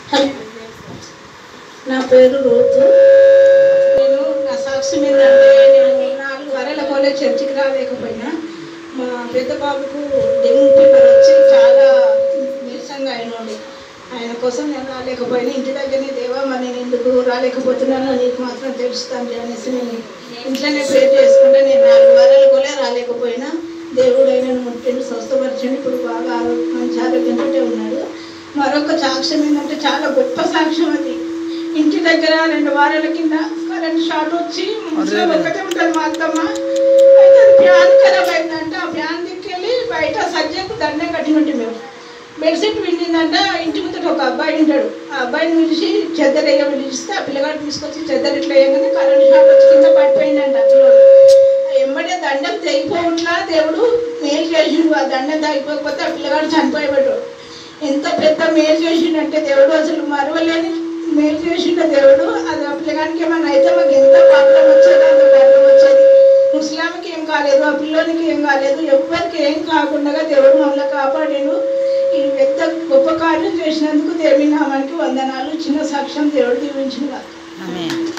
hello నా పేరు Ruth నేను నా సాక్ష్యం ఏంటంటే నేను నాలుగు వారాల కోలే చర్చికి రాలేకపోయినా మా పెద్ద బాబుకు డెంగ్యూ ఫీవర్ వచ్చి చాలా నీరసంగా అయినాడు ఆయన కోసం నేను రాలేకపోయినా ఇంటి దగ్గరనే దేవా మరి నేను ఎందుకు రాలేకపోతున్నానో నీకు మాత్రం తెలుస్తాను అనేసి నేను ఇంట్లోనే ప్రేర్ చేసుకుంటే నేను నాలుగు వారాల కోలే రాలేకపోయినా దేవుడు ఆయన ముట్టిండు స్వస్థపరిచండి ఇప్పుడు బాగా ఆరోగ్యం మంచి ఆరోగ్యంతో ఉన్నాడు మరొక సాక్ష్యం ఏంటంటే చాలా గొప్ప సాక్ష్యం అది ఇంటి దగ్గర రెండు వారాల కింద కరెంట్ షార్ట్ వచ్చి ఇంట్లో ఒకటే ఉంటుంది మా అత్తమ్మ అయితే అది ఫ్యాన్ ఖరాబ్ అయిందంట ఆ ఫ్యాన్ దిక్కెళ్ళి బయట సజ్జకు దండం కట్టినట్టు మేము బెడ్షీట్ విండిందంట ఇంటి ముందట ఒక అబ్బాయి ఉంటాడు ఆ అబ్బాయిని పిలిచి చెద్దరు వేయ పిలిస్తే ఆ పిల్లగాడు తీసుకొచ్చి చెద్దరు ఇట్లా వేయగానే కరెంట్ షార్ట్ వచ్చి కింద పడిపోయిందంట ఆ పిల్లడు ఆ ఎమ్మడే దండం తెగిపోవట్లా దేవుడు మేలు చేసిండు ఆ దండం తెగిపోకపోతే ఆ పిల్లగాడు చనిపోయేవాడు ఎంత పెద్ద మేలు చేసిండంటే దేవుడు అసలు మరవలేని మేలు చేసిండు దేవుడు అది ఆ పిల్లగానికి ఏమన్నా అయితే మాకు ఎంత ప్రాబ్లం వచ్చేది అంత ప్రాబ్లం వచ్చేది ముస్లాంకి ఏం కాలేదు ఆ పిల్లోనికి ఏం కాలేదు ఎవరికి ఏం కాకుండా దేవుడు మమ్మల్ని కాపాడాడు ఈ పెద్ద గొప్ప కార్యం చేసినందుకు దేవుని నామానికి వందనాలు చిన్న సాక్ష్యం దేవుడు దీవించిన ఆమేన్